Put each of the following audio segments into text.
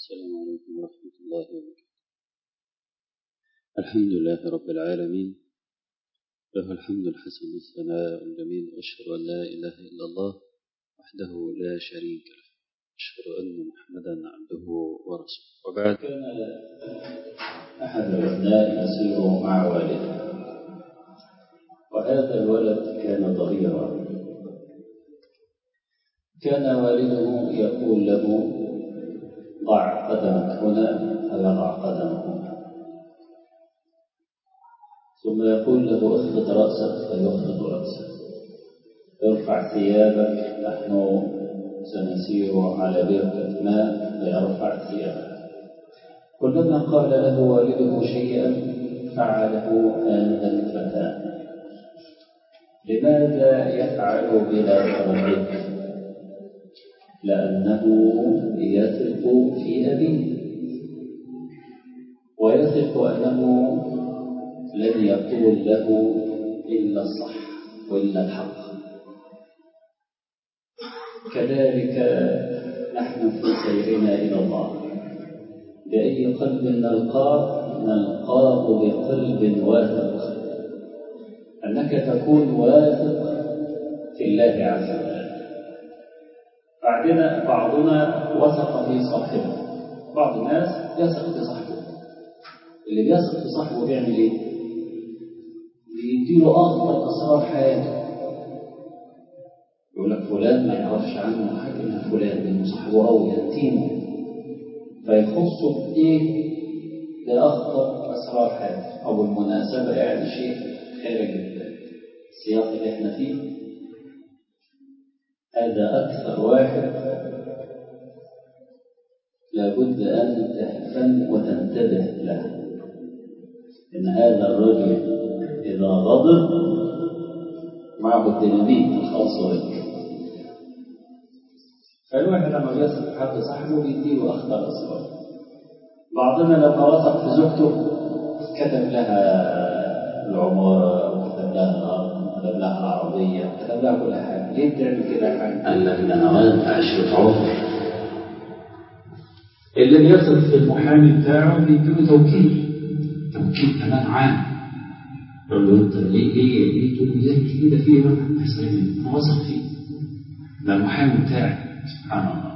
السلام عليكم ورحمة الله وبركاته الحمد لله رب العالمين له الحمد الحسن والثناء الجميل أشهد أن لا إله إلا الله وحده لا شريك له أشهد أن محمدا عبده ورسوله وبعد كان أحد الأبناء يسير مع والده وهذا الولد كان ضريرا كان والده يقول له ضع قدمك هنا فيضع قدمه هنا ثم يقول له اخفض رأسك فيخفض رأسه ارفع ثيابك نحن سنسير على بركة ماء فيرفع ثيابك كلما قال له والده شيئا فعله هذا الفتى لماذا يفعل بلا تردد لأنه يثق في أبيه ويثق أنه لن يقول له إلا الصح وإلا الحق كذلك نحن في سيرنا إلى الله بأي قلب نلقاه نلقاه بقلب واثق أنك تكون واثق في الله عز وجل بعدنا بعضنا وثق في صاحبه بعض الناس يثق في صاحبه اللي بيثق في صاحبه بيعمل ايه؟ بيديله اخطر اسرار حياته يقول لك فلان ما يعرفش عنه حاجه من فلان لانه صاحبه قوي يتيمه فيخصه بايه؟ باخطر اسرار حياته او بالمناسبه يعني شيء خارج السياق اللي احنا فيه هذا أكثر واحد لابد أن تهتم وتنتبه له إن هذا الرجل إذا غضب معه الديناميت الخاص بك فالواحد لما بيثق في حد صاحبه بيديله أخطر أسرار بعضنا لما وثق في زوجته كتب لها العمارة وكتب لها الأرض وكتب لها العربية وكتب لها كل حاجة ليه بتعمل كده يا حاج؟ قال لك ده أنا ولد عشرة عمر اللي بيثق في المحامي بتاعه بيديله توكيل توكيل كمان عام يقول له انت ليه ليه ليه تقول لي يعمل كده فيه يا سيدي انا واثق فيه ده المحامي بتاعي سبحان الله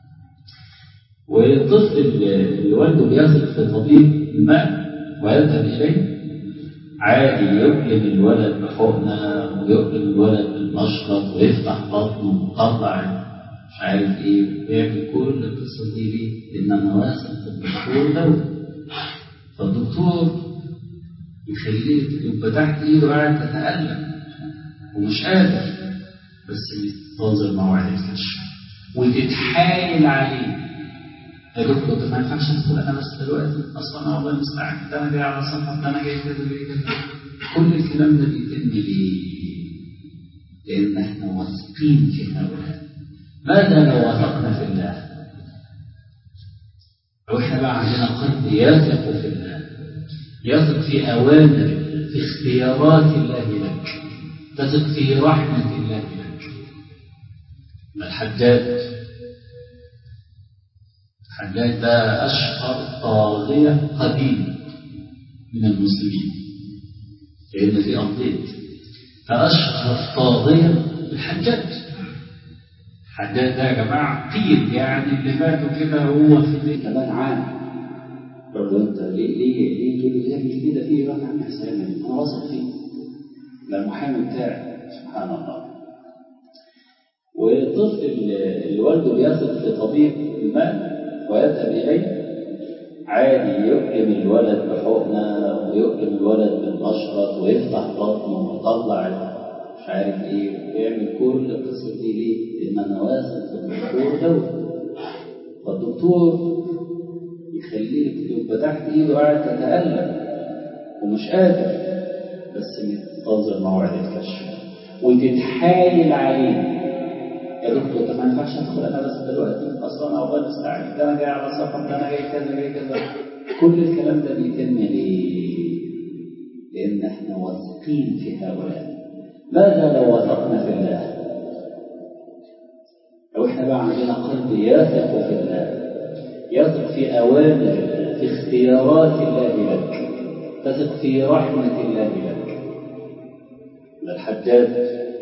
والطفل اللي والده بيثق في طبيب ما ويذهب اليه عادي يؤلم الولد بحقنة ويؤلم الولد بالمشرط ويفتح بطنه ويطلع مش عارف ايه ويعمل كل القصة دي ليه؟ لأن أنا واثق في الدكتور ده فالدكتور يخليك يبقى تحت إيده قاعد تتألم ومش قادر بس ينتظر موعد الكشف وتتحايل عليه يا دكتور ده ما ينفعش ادخل انا بس دلوقتي اصلا انا والله مستعجل ده انا جاي على سفر ده انا جاي كذا جاي كذا كل الكلام ده بيتم ليه؟ لان احنا واثقين في هؤلاء ماذا لو وثقنا في الله؟ لو احنا بقى عندنا قلب يثق في الله يثق في اوامر في اختيارات الله لك تثق في رحمه الله لك الحجاج الحجاج ده أشهر طاغية قديم من المسلمين لأن في أنطيط فأشهر طاغية الحجاج الحجاج ده يا جماعة قيل يعني اللي ماتوا كده هو في البيت كمان عام يقول له أنت ليه ليه ليه تقول لي يعمل كده فيه يا عم حسين أنا واثق فيه ده المحامي بتاعي سبحان الله والطفل اللي والده بيثق في طبيب ما ويذهب إليه عادي يؤلم الولد بحقنة ويؤلم الولد بالمشرط ويفتح بطنه ويطلع مش عارف ايه ويعمل كل القصة دي ليه؟ لأن أنا واثق في الدكتور دوت فالدكتور يخليك يبقى تحت إيده قاعد تتألم ومش قادر بس ينتظر موعد الكشف وتتحايل عليه يا دكتور ده ما ينفعش ادخل انا بس دلوقتي اصلا انا والله مستعجل ده انا جاي على سفر ده انا جاي كذا جاي كذا كل الكلام ده بيتم ليه؟ لان احنا واثقين في هؤلاء ماذا لو وثقنا في الله؟ لو احنا بقى عندنا قلب يثق في الله يثق في أوامر الله في اختيارات الله لك تثق في رحمة الله لك الحجاج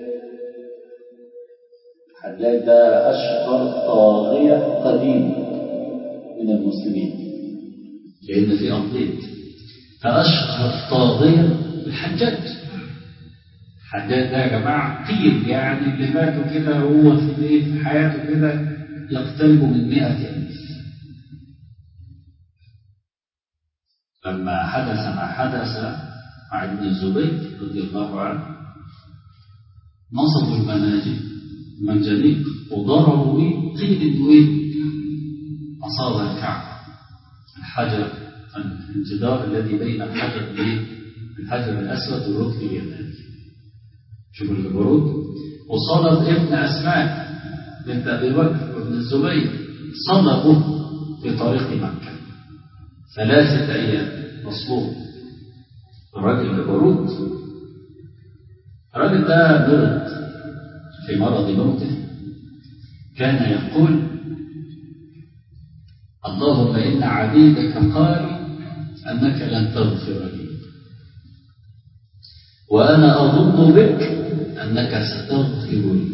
الحجاج ده أشهر طاغية قديم من المسلمين لأن في أمضيت فأشهر طاغية الحجاج الحجاج ده يا جماعة قيل يعني اللي ماتوا كده هو في في حياته كده يقترب من مئة ألف لما حدث ما حدث مع ابن الزبير رضي الله عنه نصبوا المناجم المنجنيق وضربوا ايه قيل انه ايه اصاب الكعبه الحجر الجدار الذي بين الحجر الايه الحجر الاسود والركن اليماني شوفوا الجبروت وصلب ابن اسماء بنت ابي بكر وابن الزبير صلبوا في طريق مكه ثلاثه ايام مصلوب الراجل جبروت الراجل ده مرض في مرض موته كان يقول اللهم إن عبيدك قالوا أنك لن تغفر لي وأنا أظن بك أنك ستغفر لي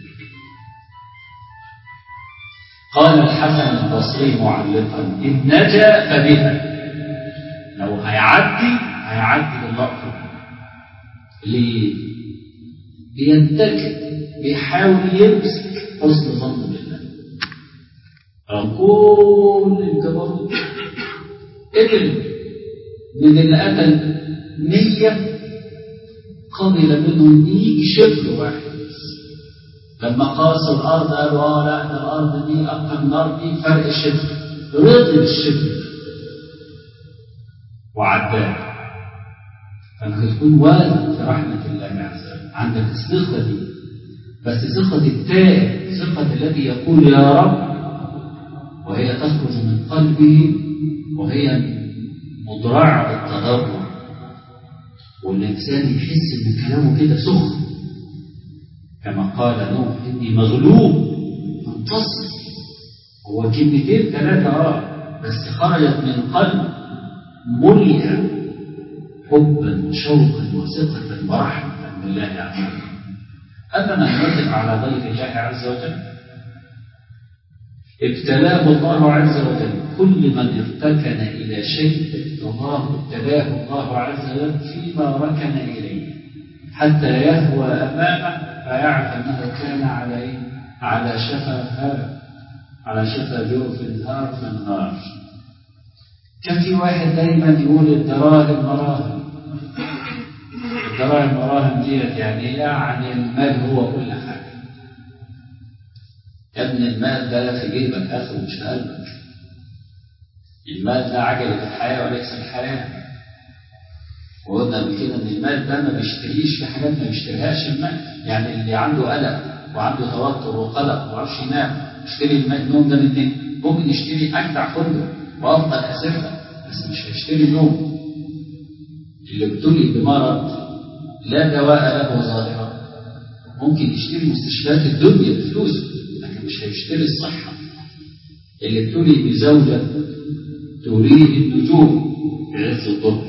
قال الحسن البصري معلقا إن نجا فبها لو هيعدي هيعدي باللقطة ليه؟ بينتكد بيحاول يمسك حسن ظن بالله رغم كل الجبروت قبل من اللي قتل مية قبل منهم يجي شبر واحد لما قاسوا الأرض قالوا اه لا ده الأرض دي أكتر من الأرض دي فرق شبر رضي بالشبر وعداه فانك تكون واثق في رحمة الله عز وجل عندك الثقة دي بس ثقة التائب ثقة الذي يقول يا رب وهي تخرج من قلبه وهي مضرعة بالتضرع والإنسان يحس إن كلامه كده سخن كما قال نوح إني مغلوب منتصر هو كلمتين ثلاثة اه بس خرجت من قلب ملئ حبا وشوقا وثقة ورحمة بالله عز وجل أما من يثق على غير الله عز وجل ابتلاه الله عز وجل كل من ارتكن إلى شيء الله ابتلاه الله عز وجل فيما ركن إليه حتى يهوى أمامه فيعرف أنه كان على إيه؟ على شفا هار على شفا جوف النار في النار كان في واحد دايما يقول الدراهم مراهم الدراهم مراهم ديت يعني يعني المال هو كل حاجة يا ابن المال ده في جيبك اخره مش في قلبك المال ده عجلة الحياة وليس الحياة وقلنا قبل كده ان المال ده ما بيشتريش في حاجات ما بيشتريهاش المال يعني اللي عنده قلق وعنده توتر وقلق وما يعرفش ينام يشتري المال النوم ده منين؟ ممكن يشتري اجدع فندق وافضل اسره بس مش هيشتري النوم اللي ابتلي بمرض لا دواء له ظاهرا ممكن يشتري مستشفيات الدنيا بفلوسه لكن مش هيشتري الصحة اللي ابتلي بزوجة تريد النجوم في عز الظهر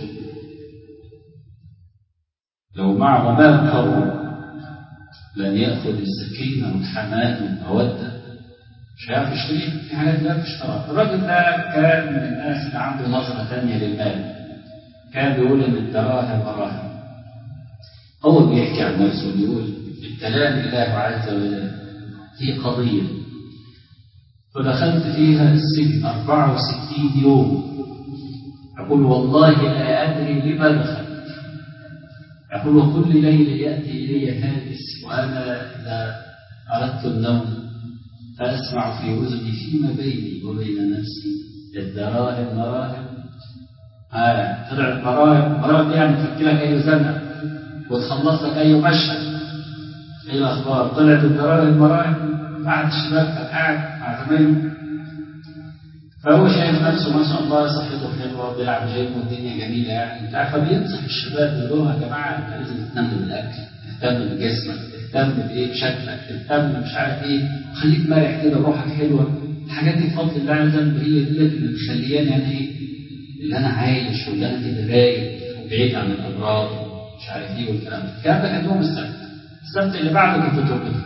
لو معه مال قوي لن يأخذ السكينة والحنان والمودة مش هيعرف يشتريها في حاجات لا تشترى الراجل ده كان من الناس اللي عنده نظرة ثانية للمال كان بيقول ان الدراهم مراهم هو بيحكي عن نفسه بيقول ابتلاني الله عز وجل في قضية فدخلت فيها السجن 64 يوم أقول والله لا أدري لما دخلت يقول وكل ليلة يأتي إلي هاجس وأنا إذا أردت النوم فأسمع في أذني فيما بيني وبين نفسي الدراهم مراهم آه طلعت مراهم مراهم دي يعني تفك لك أي زنقة وتخلص لك أي مشهد إيه الأخبار طلعت الدراهم مراهم قعد الشباب كان قاعد مع زمايله فهو شايف نفسه ما شاء الله صحته حلوه بيلعب جيم والدنيا جميله يعني فبينصح الشباب يقول لهم يا جماعه انت لازم تهتم بالاكل تهتم بجسمك تهتم بايه بشكلك تهتم مش عارف ايه خليك مرح كده وروحك حلوه الحاجات دي بفضل الله عز وجل هي دي اللي مخلياني انا ايه اللي انا عايش واللي انا كده رايق وبعيد عن الامراض مش عارف ايه والكلام ده الكلام ده كان يوم السبت السبت اللي بعده كنت تربتي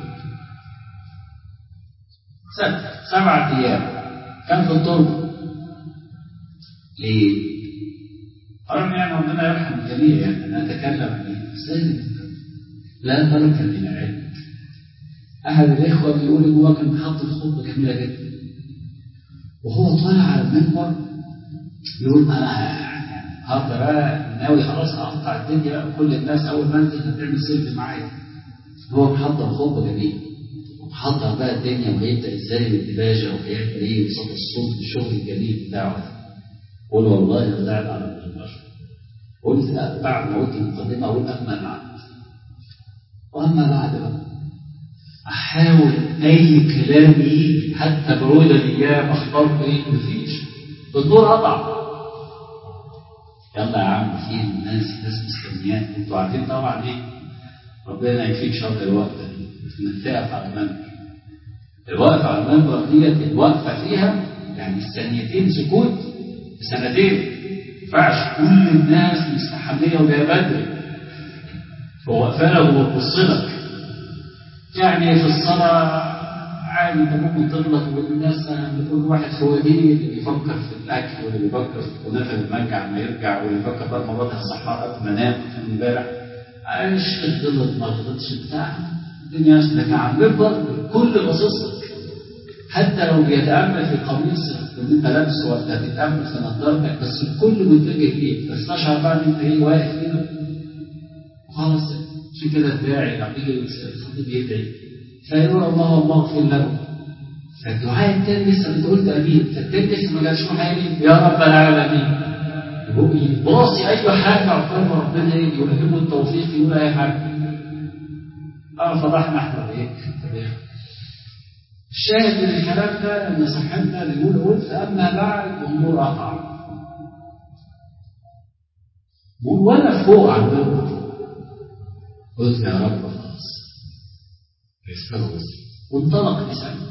سبت سبعة ايام كان في التربه ليه؟ أرى يعني ربنا يرحم الجميع يعني أنا أتكلم عن إيه؟ بس لازم لا ترك للعلم أحد الإخوة بيقول إن هو كان محضر خطبة جميلة جدا وهو طالع على المنبر يقول أنا النهارده بقى ناوي خلاص أقطع الدنيا بقى كل الناس أول ما أنزل هتعمل سيلفي معايا هو محضر خطبة جميلة ومحضر بقى الدنيا وهيبدأ إزاي بالدباجة وهيعمل إيه وصوت الصوت والشغل الجميل بتاعه ده قول والله طلعت على المنبر قلت بعد ما قلت المقدمة أقول أما بعد وأما بعد بقى أحاول أي كلام يجي حتى برود الأيام أخبار إيه مفيش الدور قطع يلا يا عم في الناس ناس مستنياك انتوا عارفين طبعا ايه ربنا يكفيك شر الوقفه دي انك تقف على المنبر الوقفه على المنبر ديت الوقفه فيها يعني الثانيتين سكوت سنتين ما ينفعش كل الناس مستحميه وجايه بدري هو واقفه وبتبص لك يعني في الصلاه عادي انت ممكن تغلط والناس بتقول واحد فوقيه اللي بيفكر في الاكل واللي بيفكر في الكنافه المانجا ما يرجع واللي بيفكر بقى المرات الصحراء قبل ما انام كان امبارح عايش غلط ما غلطش بتاع الدنيا لكن على المنبر الكل باصص لك حتى لو بيتامل في قميص اللي انت لابسه ولا بيتامل في نظارتك بس الكل متجه ليك بس تشعر بقى ان انت ايه واقف كده خلاص عشان كده الداعي لما يجي الخطيب يدعي فيقول الله الله اغفر له فالدعاء التاني لسه انت قلت امين فالتاني لسه ما جالش حاجه يا رب العالمين باصي اي حاجه عقبال ما ربنا يجي ويهمه التوفيق يقول اي حاجه اه فضحنا احنا ايه الشاهد من الكلام ده ان صاحبنا بيقول قلت اما بعد والنور قطع وانا فوق على المنبر قلت يا رب خلاص يسمعه وانطلق لسانه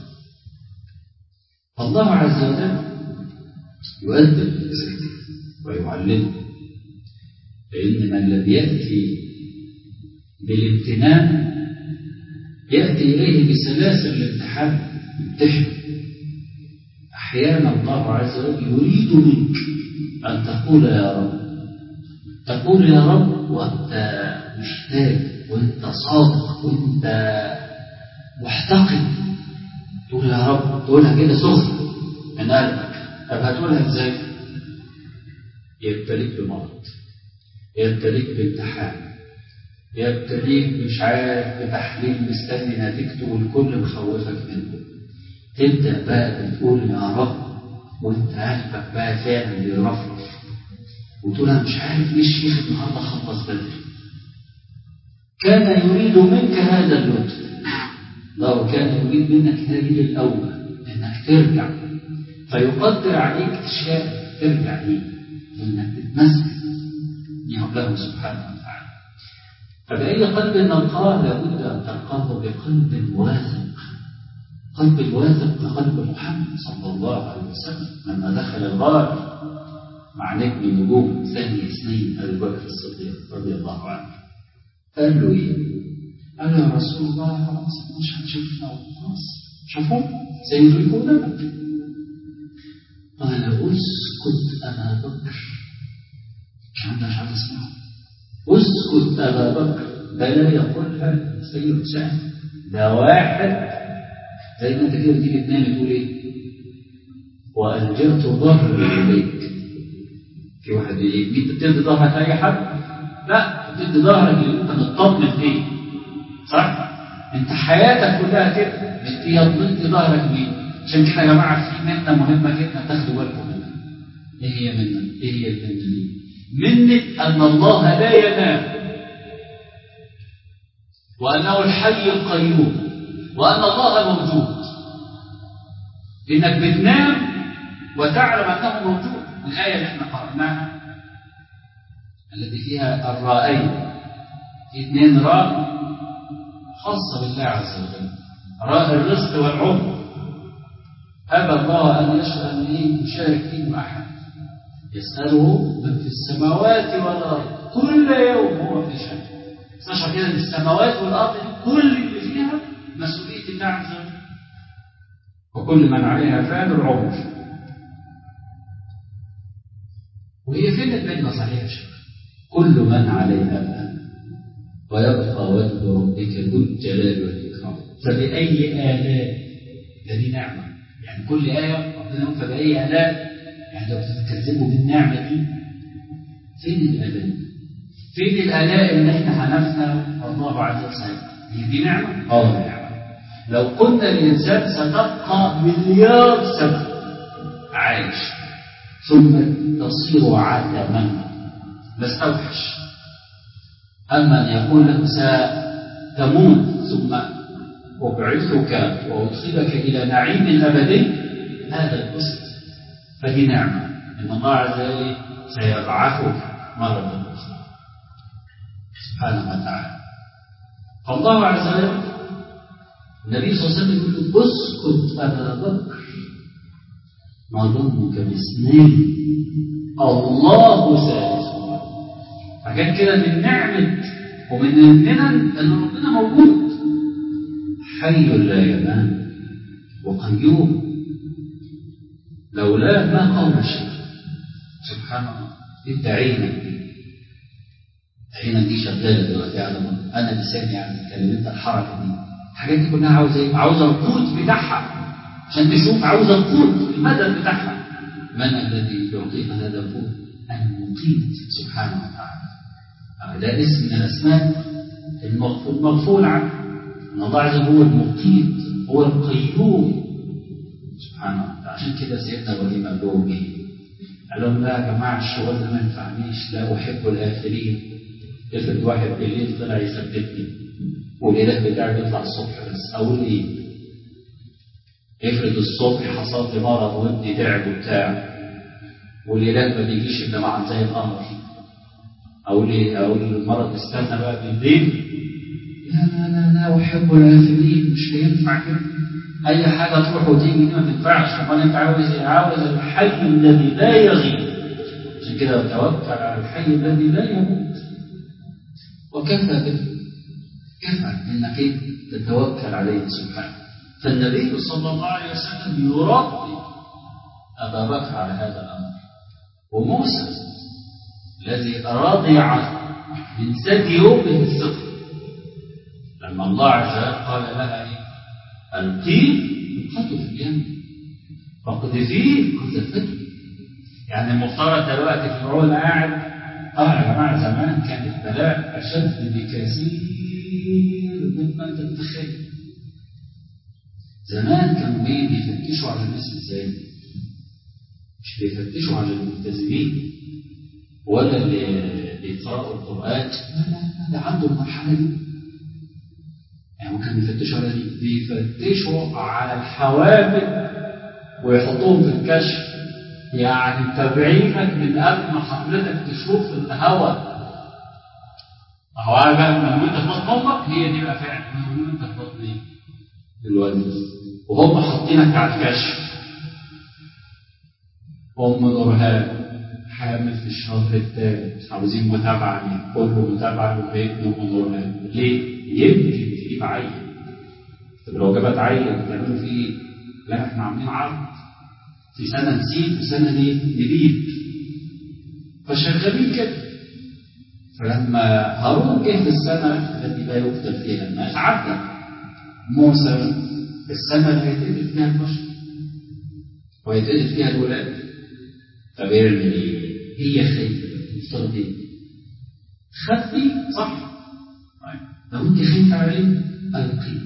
الله عز وجل يؤدب الإنسان ويعلمه فإن من لم يأتي بالامتنان يأتي إليه بسلاسل الامتحان يمتحن أحيانا الله عز وجل يريد منك أن تقول يا رب تقول يا رب وأنت محتاج وأنت صادق وأنت محتقد تقول يا رب تقولها كده سخن من قلبك طب هتقولها ازاي؟ يبتليك بمرض يبتليك بامتحان يبتليك مش عارف بتحليل مستني نتيجته والكل مخوفك منه تبدا بقى بتقول يا رب وانت قلبك بقى فعلا بيرفرف وتقول انا مش عارف ليه الشيخ النهارده خلص بدري كان يريد منك هذا اللطف الله كان يريد منك هذه الأوبة إنك ترجع فيقدر عليك أشياء ترجع ليه إنك تتمسك له سبحانه وتعالى فبأي قلب نلقاه لابد أن تلقاه بقلب واثق قلب الواثق كقلب محمد صلى الله عليه وسلم لما دخل الغار مع نجم نجوم ثاني اثنين أبي بكر الصديق رضي الله عنه قال له إيه؟ قال له يا رسول الله خلاص مش هتشوفنا خلاص شوفوا سيدركوننا قال اسكت أبا بكر الكلام ده مش عايز اسمعه اسكت أبا بكر ده لا يقولها سيد سعد ده واحد زي ما انت كده بتيجي تنام تقول ايه؟ وألجأت ظهري إليك في واحد ايه؟ انت بتدي ظهرك لأي حد؟ لا بتدي ظهرك اللي انت مطمن فيه صح؟ انت حياتك كلها كده بتدي ظهرك ليه؟ عشان كده يا جماعه في منه مهمه جدا تاخدوا بالكم منها. ايه هي منه؟ ايه هي المنه دي؟ منة ان الله لا ينام وانه الحي القيوم وان الله موجود لانك بتنام وتعلم انه موجود الايه اللي احنا قرأناها التي فيها الرائين في اثنين راء خاصة بالله عز وجل راء الرزق والعمر أبى الله أن يشأن إيه يشارك فيه مع أحد يسأله من في السماوات والأرض كل يوم هو في شأن استشعر كده ان السماوات والأرض كل اللي فيها مسؤولية الله عز وجل وكل من عليها فان العمر وهي فين الكلمة صحيحة يا شيخ كل من عليها فان ويبقى وجه ربك ذو الجلال والإكرام فبأي آلاء ده دي نعمة يعني كل آية ربنا يقول فبأي آلاء يعني لو بتتكذبوا بالنعمة دي فين الآلاء؟ فين الآلاء اللي احنا حنفنا الله عز وجل هي دي نعمة؟ اه نعمة لو قلنا للإنسان ستبقى مليار سنة عايش ثم تصير عدما لاستوحش أما أن يقول له ستموت ثم أبعثك وأدخلك إلى نعيم أبدي هذا البسط فدي نعمة إن الله عز وجل سيبعثك مرة أخرى سبحانه وتعالى فالله عز وجل النبي صلى الله عليه وسلم يقول له اسكت أبا بكر ما ظنك باثنين الله ثالثهما فكان كده من نعمة ومن المنن أن ربنا موجود حي لا ينام وقيوم لولا ما قام شيء سبحان الله انت عينك دي عينك دي شغاله دلوقتي على انا لساني يعني اتكلم انت الحركه دي الحاجات دي كلها عاوزه ايه؟ عاوزه القوت بتاعها عشان تشوف عاوزه القوت المدد بتاعها من الذي يعطينا هذا القوت؟ المقيت سبحانه وتعالى ده اسم من الاسماء المغفول عنه ان الله عز وجل هو المقيت هو القيوم سبحانه وتعالى عشان كده سيدنا ابراهيم قال لهم ايه؟ قال لهم لا يا جماعه الشغل ده ما ينفعنيش لا احب الافلين افرض واحد بالليل طلع يثبتني والاله بتاعي بيطلع الصبح بس اقول ايه؟ افرض الصبح حصل لي مرض وابني تعب وبتاع والاله ما بيجيش الا مع زي القمر اقول ايه؟ اقول المرض استنى بقى بالليل لا لا لا لا احب الافلين مش هينفع كده اي حاجه تروح وتيجي دي ما تنفعش امال انت عاوز ايه عاوز الحي الذي لا يغيب عشان كده توكل على الحي الذي لا يموت وكفى به كفى انك إيه؟ تتوكل عليه سبحانه فالنبي صلى الله عليه وسلم يربي ابا بكر على هذا الامر وموسى الذي رضع من ثدي امه الصدق لما الله عز وجل قال لها ايه القيه القته في اليم فاقذفيه قذفته يعني المفترض دلوقتي فرعون قاعد اه يا جماعه زمان كان البلاء اشد بكثير مما تتخيل زمان كانوا ايه بيفتشوا على الناس ازاي مش بيفتشوا على الملتزمين ولا اللي بيقرأوا القرآن لا لا لا ده عنده المرحلة دي يعني ممكن بيفتشوا على دي بيفتشوا على الحوافل ويحطوهم في الكشف يعني متابعينك من قبل ما حضرتك تشوف الهوا هو بقى لما انت في بطن امك هي دي بقى فعلا لما انت في بطن ايه؟ الوالد وهم حاطينك على الكشف ام نورهان حامل في الشهر الثالث عاوزين متابعه ليه كله متابعه لبيت ام نورهان ليه؟ يمكن تجيب عيل طب لو جابت عيل بتعملوا فيه ايه؟ لا احنا عاملين عرض في سنه نسيت وسنه دي نبيت فشغالين كده فلما هارون جه في السنه التي لا يقتل فيها الناس عدى موسى السنه اللي هيتقتل فيها البشر ويتقتل فيها الولاد طب يعمل ايه؟ هي خايفه المفترض ايه؟ خبي صح لو انت خفت عليه القي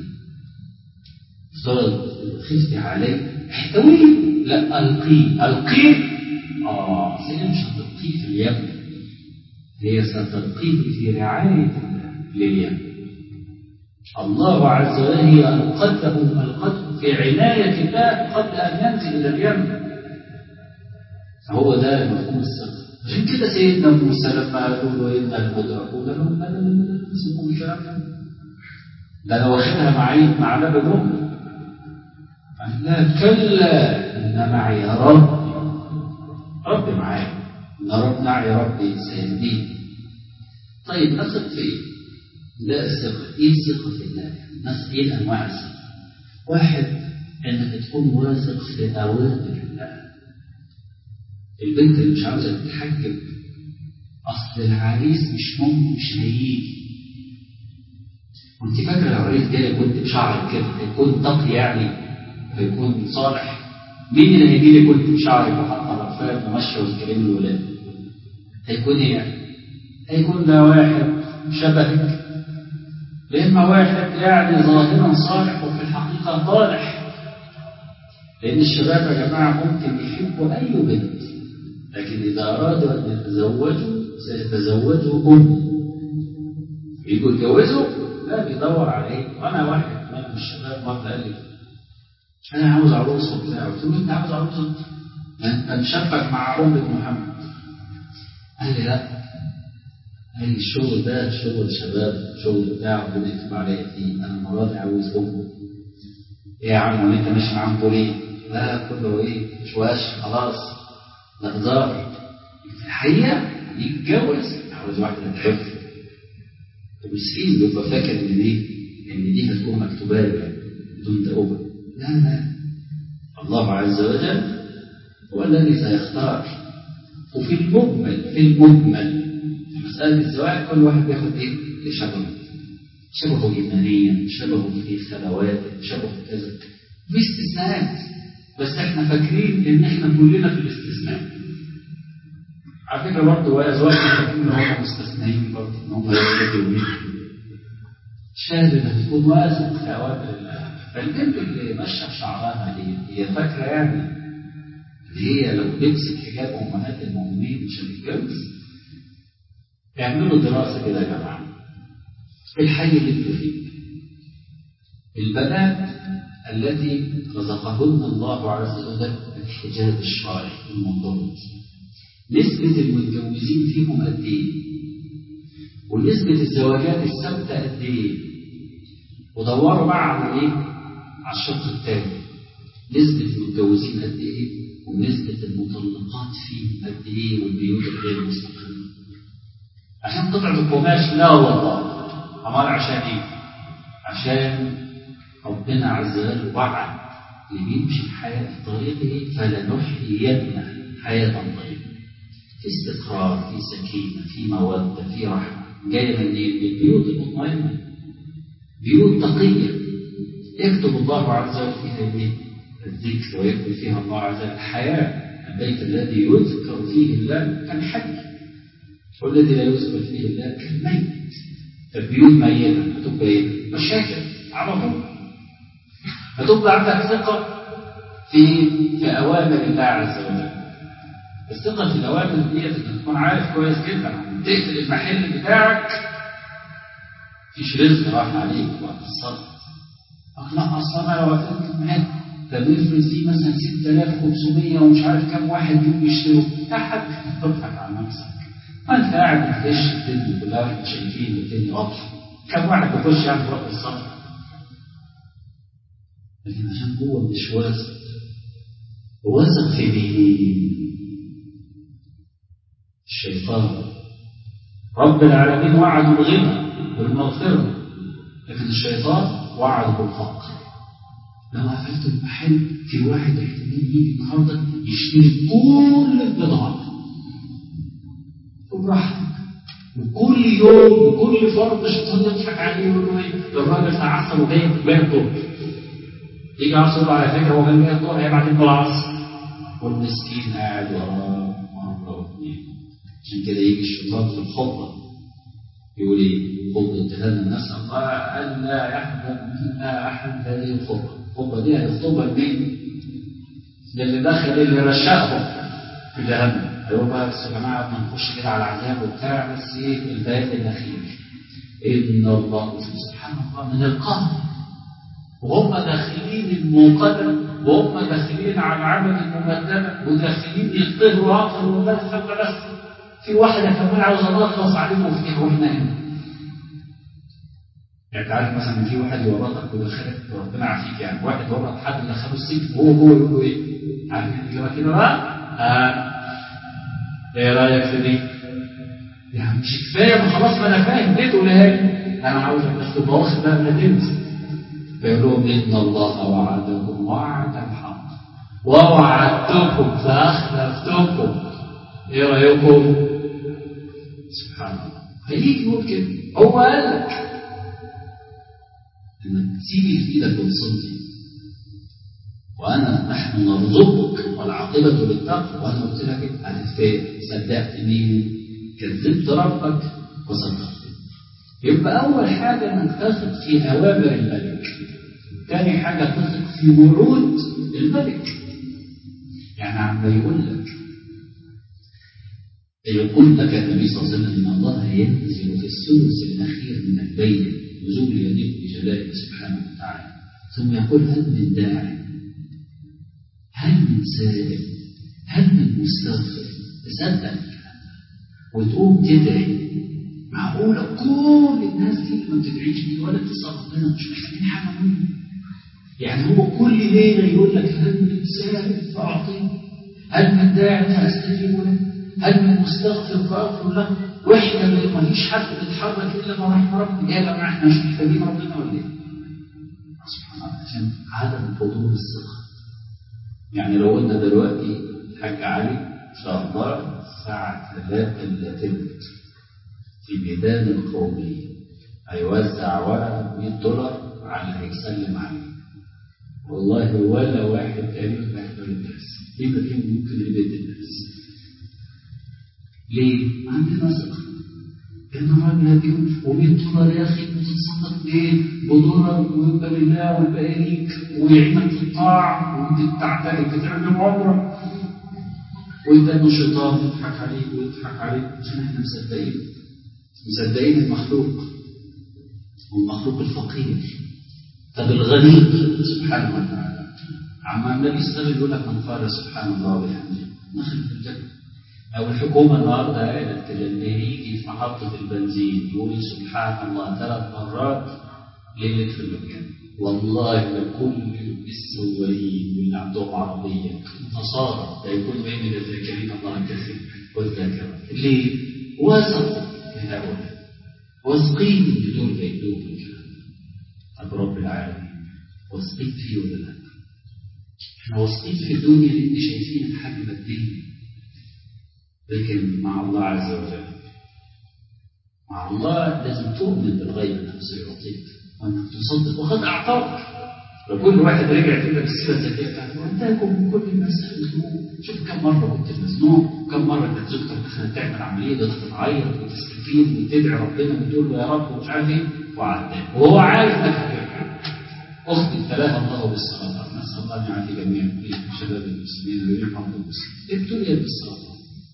افترض خفت عليه احتويه لا القي القي اه هي مش هتلقيه في اليم هي ستلقيه في رعايه الله لليم الله عز وجل هي القته القته في عنايه الله قبل ان ينزل الى اليم فهو ده مفهوم السر عشان كده سيدنا موسى لما قالوا له إنا لمدركون قال لهم لا لا لا لا سيبوا الكلام ده ده أنا واخدها معي مع نبي الأمة قال لا كلا إن معي ربي ربي معايا إن رب معي ربي سيهديني طيب نثق في إيه؟ ده الثقة إيه الثقة في الله؟ نثق إيه أنواع الثقة؟ واحد إنك تكون واثق في أوامر الله البنت اللي مش عاوزة تتحجب أصل العريس مش ممكن مش هيجي وانت فاكرة لو العريس جالك وانت بشعرك كده هيكون تقي يعني هيكون صالح مين اللي هيجي لك وانت بشعرك وحاطة الأطفال وماشية وتكلم الولاد هيكون ايه يعني؟ هيكون ده واحد شبهك لإما واحد يعني ظاهرا صالح وفي الحقيقة طالح لأن الشباب يا جماعة ممكن يحبوا أي بنت لكن إذا أرادوا أن يتزوجوا سيتزوجوا أم يجوا يتجوزوا لا بيدور على إيه وأنا واحد من الشباب مرة قال لي أنا عاوز عروسة وبتاع قلت له أنت عاوز عروسة؟ أنت مشبك مع أمة محمد قال لي لا قال لي الشغل ده شغل شباب شغل بتاع ربنا يكتب عليا فيه أنا المرة دي عاوز أم إيه يا عم وأنت ماشي معاهم دول إيه؟ لا كله إيه مش واش خلاص ده هزار في الحقيقة يتجوز عاوز واحدة تعرف المسكين بيبقى فاكر ان دي ان دي هتكون مكتوبه له يعني بدون توبه لا لا الله عز وجل هو الذي سيختار وفي المجمل في المجمل في مسألة الزواج كل واحد بياخد ايه؟ اللي شبهه شبهه إيمانيا شبهه في خلواته شبهه كذا في استثناءات بس احنا فاكرين ان احنا كلنا في الاستثناء على فكره برضه ازواج فاكرين ان هم مستثنيين برضه ان هم يستثنوا الشاهد انك تكون واثق في اوامر الله فالبنت اللي ماشيه بشعرها دي هي فاكره يعني ان هي لو لبست حجاب امهات المؤمنين مش هتتجوز اعملوا دراسه كده يا جماعه في الحي اللي انتوا فيه البنات التي رزقهن الله عز وجل الحجاب الشرعي المنضبط نسبة المتجوزين فيهم قد ايه؟ ونسبة الزواجات الثابتة قد ايه؟ ودوروا بقى على ايه؟ على الشق الثاني نسبة المتجوزين قد ايه؟ ونسبة المطلقات فيهم قد ايه والبيوت الغير مستقرة عشان قطعة القماش لا والله أمال عشان ايه؟ عشان ربنا عز وجل وعد اللي بيمشي في حياة في طريقه فلنحيينه حياة طيبة في استقرار في سكينة في مودة في رحمة جاية من ايه؟ من البيوت المطمئنة بيوت تقية يكتب الله عز وجل فيها ايه؟ الذكر ويكتب فيها الله عز وجل الحياة البيت الذي يذكر فيه الله كالحي والذي لا يذكر فيه الله كالميت البيوت ميتة هتبقى ايه؟ مشاكل على طول فتبقى عندك ثقة في في أوامر الله عز وجل الثقة في الأوامر ديت إنك تكون عارف كويس جدا تقفل المحل بتاعك مفيش رزق راح عليك وقت الصلاة لا أصل أنا لو قفلت المحل ده بيفرض فيه مثلا 6500 ومش عارف كام واحد يوم يشتروا يا حاج تضحك على نفسك ما أنت قاعد بتغش الدنيا كلها واحنا شايفين الدنيا واضحة كم واحد بيخش يعني في وقت الصلاة لكن عشان هو مش واثق واثق في مين؟ الشيطان رب العالمين وعد الغنى والمغفرة لكن الشيطان وعد بالفقر لو قفلت المحل في واحد احتمال يجي النهارده يشتري كل البضاعة وبراحتك وكل يوم وكل فرد الشيطان يضحك عليه ويقول له ايه الراجل تعثر وجاي بايع الظهر يجي عصر على فكره هو كان بايع الظهر هيبعت له العصر والمسكين قاعد وراه مره واثنين عشان كده يجي الشيطان في الخطبه يقول ايه خطبه تهنى الناس الله ان لا يحزن منا احد هذه الخطبه الخطبه دي هيخطبها لمين؟ للي دخل اللي رشقهم في جهنم هيقول بقى بس يا جماعه ما نخش كده على العذاب وبتاع بس ايه البيان الاخير ان الله سبحان الله من القهر وهم داخلين الموقدة وهم داخلين على العمل المبدلة وداخلين يقتهروا عقل والله بس في واحدة كمان عاوزة تخلص عليهم وفيها واحنا هنا يعني انت عارف مثلا في واحد يورطك ويدخلك ربنا يعافيك يعني واحد ورط حد دخله السجن وهو جوه يقول له ايه؟ عارف الاجابه كده بقى؟ آه. ايه رايك في دي؟ يعني مش كفايه ما خلاص ما انا فاهم ليه تقولها لي؟ انا عاوزك بس تبقى واخد بقى ما تنسى فيقول لهم ان الله وعدكم وعد الحق ووعدتكم فاخلفتكم ايه رايكم؟ سبحان الله هيجي يقول كده هو قال لك انك تسيبي في ايدك وتصلي وانا نحن نرزقك والعاقبه للتقوى وانا قلت لك هتتفاجئ صدقت مين؟ كذبت ربك وصدقت يبقى اول حاجه انك تثق في اوامر الملك ثاني حاجه تثق في وعود الملك يعني عم يقول لك يقول لك النبي صلى الله عليه وسلم ان الله ينزل في الثلث الاخير من الليل نزول يليق بجلاله سبحانه وتعالى ثم يقول هل من داع هل من سائل هل من مستغفر تصدق وتقوم تدعي معقولة كل الناس دي اللي ما بتدعيش دي ولا بتسأل ربنا مش محتاجين حاجة منه يعني هو كل ليلة يقول لك هل من سائل فأعطيه هل من داع فأستجيب له هل من مستغفر فأغفر له واحنا ما فيش حد بيتحرك الا ما رحم ربنا يا جماعه احنا مش محتاجين ربنا ولا ايه؟ سبحان الله عشان عدم حضور الثقه يعني لو قلنا دلوقتي الحاج علي ان شاء الله الساعه 3 الا تلت في ميدان القوميه هيوزع ورقه 100 دولار على اللي هيسلم عليه والله ولا واحد تقريبا هيحضر الدرس يبقى فين ممكن يبيت الناس ليه؟ عندنا ثقة إن الراجل هديهم و100 دولار يا أخي وتتصدق بإيه؟ بدولار ويبقى لله والباقي ليك ويعينك في الطاعة وأنت تعتقد بتعمل عمرة وأنت إنه شيطان يضحك عليك ويضحك عليك عشان إحنا مصدقين مصدقين المخلوق والمخلوق الفقير طب الغني سبحانه وتعالى عما النبي صلى الله عليه وسلم يقول لك من قال سبحان الله وبحمده دخل في الجنة أو الحكومة النهاردة قالت اللي يجي في محطة البنزين يقول سبحان الله ثلاث مرات ليه يدخل الجنة والله لكل السواقين واللي عندهم عربية النصارى لا يكونوا ايه من الذاكرين الله كثير والذاكرة ليه؟ وثقوا في هؤلاء واثقين ان دول هيدوهم الكلام طب رب العالمين واثقين فيه ولا لا؟ احنا واثقين في الدنيا لان شايفين الحاجة مادية لكن مع الله عز وجل مع الله لازم تؤمن بالغيب انه سيعطيك وانك تصدق وقد اعطاك لو كل واحد رجع كده بالسيره الذاتيه بتاعته وانتهكم من كل الناس مخلوق شوف كم مره كنت مزنوق كم مره كانت زوجتك دخلت تعمل عمليه دخلت تعيط وتستفيد وتدعي ربنا وتقول له يا رب ومش عارف ايه وعداك وهو عارف انك هترجع اختي ابتلاها الله بالسرطان نسال الله ان يعافي جميع شباب المسلمين ويرحم المسلمين ابتليت بالسرطان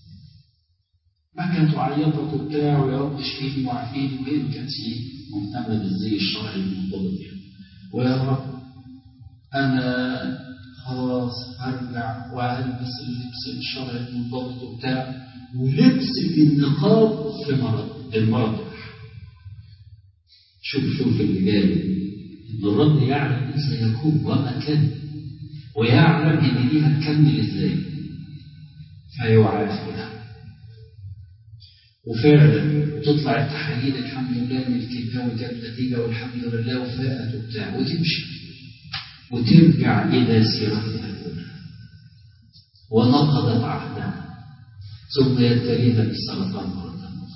بكت وعيطت وبتاع ويا رب اشفيني وعافيني وهي ما كانتش مهتمه بالزي الشرعي المنضبط يعني ويا رب انا خلاص هرجع وهلبس اللبس الشرعي المنضبط وبتاع ولبس النقاب في مرض المرض شوف شوف اللي جاي ان الرب يعلم ما سيكون وما كان ويعلم ان دي هتكمل ازاي فيعافيها وفعلا تطلع التحاليل الحمد لله ان الكيماوي جاب نتيجه والحمد لله وفاءت وبتاع وتمشي وترجع الى سيرتها الاولى ونقضت عهدها ثم يبتليها بالسرطان مره اخرى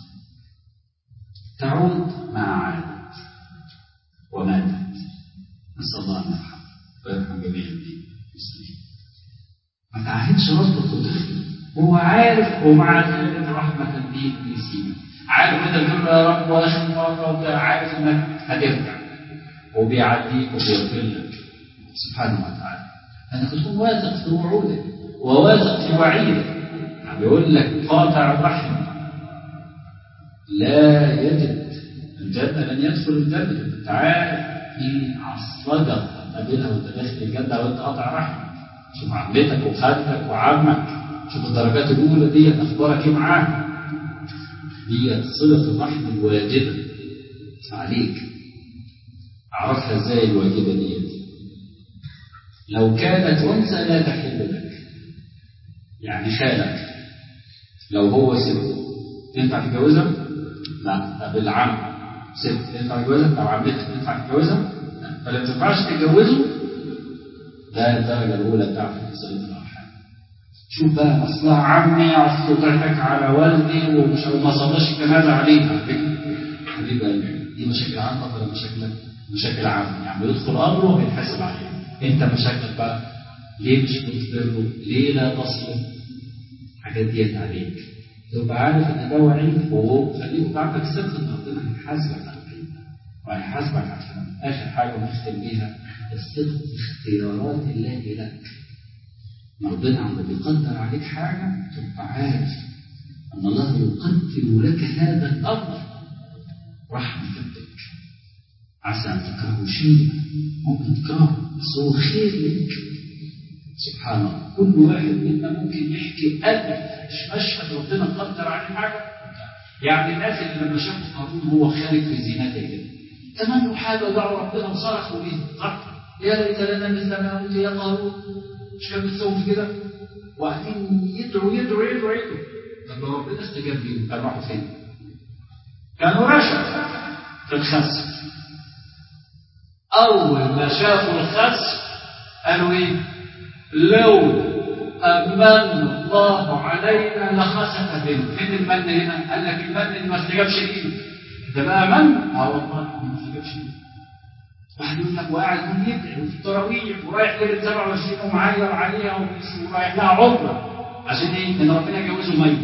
تعود ما عادت وماتت نسال الله ان يرحمها ويرحم جميع المسلمين ما تعهدش ربك وتخلي هو عارف ومع ذلك رحمة بيك بيسيبك عارف انت تقول له يا رب واخر مرة وانت عارف انك هترجع وبيعديك وبيغفر لك سبحانه وتعالى انك تكون واثق في وعوده وواثق في وعيده يعني يقول لك قاطع الرحم لا يجد الجنة لن يدخل الجنة انت عارف في عصرجة هتقابلها وانت داخل الجنة وانت قاطع رحم شوف عمتك وخالتك وعمك شوف الدرجات الأولى دي أخبارك إيه معاها هي صلة الرحم الواجبة عليك أعرفها إزاي الواجبة ديت لو كانت أنثى لا تحل لك يعني خالك لو هو ست تنفع تتجوزها؟ لا طب العم ست تنفع تتجوزها؟ طب عمتك تنفع تتجوزها؟ لا فلا تنفعش تتجوزه ده الدرجة الأولى بتاعت صلة الأرحام شوف بقى أصلها عمي أصل ضحك على والدي ومش وما صلاش الجنازة عليه على فكرة حبيب قلبي دي مشاكل عامة ولا مشاكل مشاكل عامة يعني يدخل أمره ويتحاسب عليه أنت مشاكلك بقى ليه مش بتبره؟ ليه لا تصله؟ الحاجات ديت عليك تبقى عارف ان ده وعيد وخليك بعدك ثقه ان ربنا هيحاسبك على الوعيد وهيحاسبك عشان اخر حاجه ونختم بيها الثقه في اختيارات الله لك ربنا عم بيقدر عليك حاجه تبقى عارف ان الله يقدر لك هذا الامر رحمه بك عسى ان تكرهوا شيء ممكن تكرهه بس هو خير لك سبحان الله كل واحد منا ممكن يحكي ألف مش مشهد ربنا قدر عليه حاجة يعني الناس اللي لما شافوا قارون هو خارج في زينته كده تمنوا حاجة ودعوا ربنا وصرخوا بيه صح يا ليت لنا مثل ما أوتي يا قارون مش كان بتسووا في كده وقاعدين يدعوا يدعوا يدعوا يدعوا طب لو ربنا استجاب ليهم كانوا راحوا فين؟ كانوا رشا في الخسف أول ما شافوا الخسف قالوا إيه؟ لو أمن الله علينا لخسف بنا فين المن هنا؟ قال لك المن اللي ما استجابش ليه ده بقى من؟ اه والله ما استجابش ليه واحد يقول لك وقاعد يقول يدعي وفي التراويح ورايح ليله 27 ومعير عليها ورايح لها عمره عشان ايه؟ ان ربنا يجوزه ميت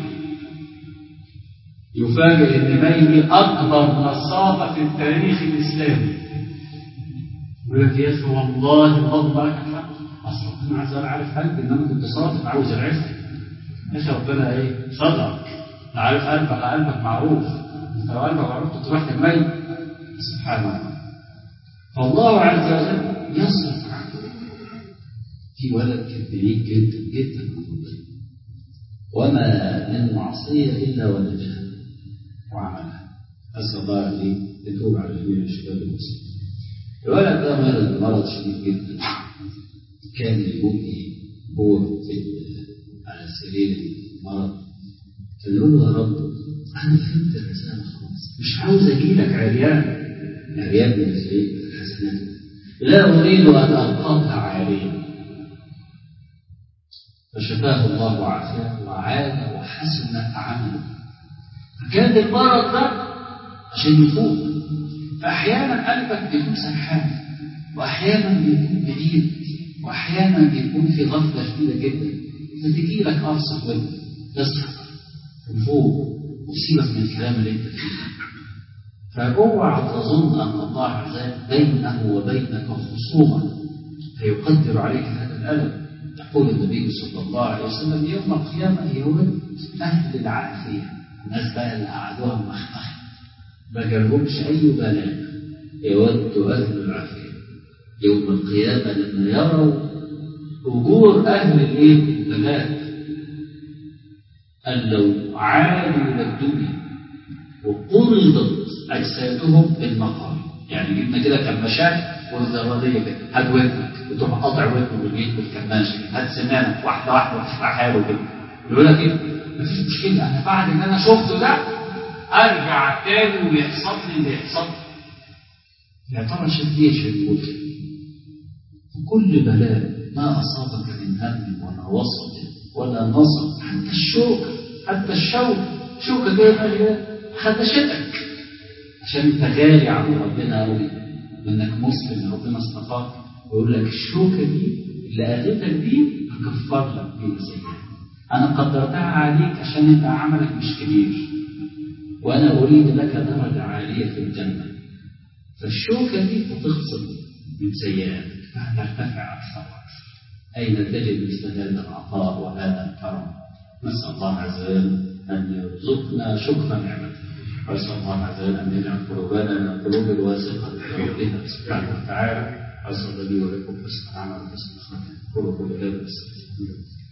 يفاجئ ان ميت اكبر نصابه في التاريخ الاسلامي يقول لك يا اخي والله اللهم لك الحمد اصل ربنا عز وجل عارف قلبي ان انا كنت صادق عاوز العفه يا اخي ربنا ايه صدق عارف قلبك قلبك معروف انت لو قلبك معروف كنت رحت الميت سبحان الله فالله عز وجل يصرف عنه في ولد كان بعيد جدا جدا عن ربنا وما من معصيه الا ونجاها وعملها اسال الله ان يتوب على جميع الشباب المسلمين الولد ده مرض مرض شديد جدا كان يبكي هو على سرير المرض فيقول له يا رب انا فهمت الرساله خلاص مش عاوز اجي لك عريان عريان من الزيت الحسنات لا اريد ان القاك عاريا فشفاه الله وعافاه وعاد وحسن عمله فكان المرض ده عشان يفوق فاحيانا قلبك بيكون سرحان واحيانا بيكون بعيد واحيانا بيكون في غفله شديده جدا فتجي لك ارصف وانت تصحى وفوق وسيبك من الكلام اللي انت فيه فاوعى تظن ان الله عز وجل بينه وبينك خصومه فيقدر عليك هذا الالم يقول النبي صلى الله عليه وسلم يوم القيامه يود اهل العافيه الناس بقى اللي قعدوها مخمخ ما جالهمش اي بلاء يود اهل العافيه يوم القيامة لما يروا أجور أهل الإيه؟ البلاء أن لو عادوا إلى الدنيا وقرضت أجسادهم بالمقام يعني جبنا كده كماشات والزرادية كده هات ودنك وتروح قاطع ودنه بالجيد بالكماشة هات سنانك واحدة واحدة وتفتحها له كده يقول لك إيه؟ مفيش مشكلة أنا بعد إن أنا شفته ده أرجع تاني ويحصل لي اللي يحصل لي يا ترى شاف إيه في الموت كل بلاء ما أصابك من هم ولا وصل ولا نصب حتى الشوكة حتى الشوك شوكة جاية خدشتك عشان انت غالي عند ربنا قوي وانك مسلم ربنا اصطفاك ويقول لك الشوكة دي اللي اذيتك دي هكفر لك بيها سيئات انا قدرتها عليك عشان انت عملك مش كبير وانا اريد لك درجة عالية في الجنة فالشوكة دي هتخصم من سيئاتك فهترتفع أكثر وأكثر أين تجد مثل هذا العطاء وهذا الكرم نسأل الله عز وجل أن يرزقنا شكر نعمته وأسأل الله عز وجل أن يجعل قلوبنا من القلوب الواثقة بربنا سبحانه وتعالى وأسأل لي ولكم حسن العمل وحسن الخاتم قولوا قولوا هذا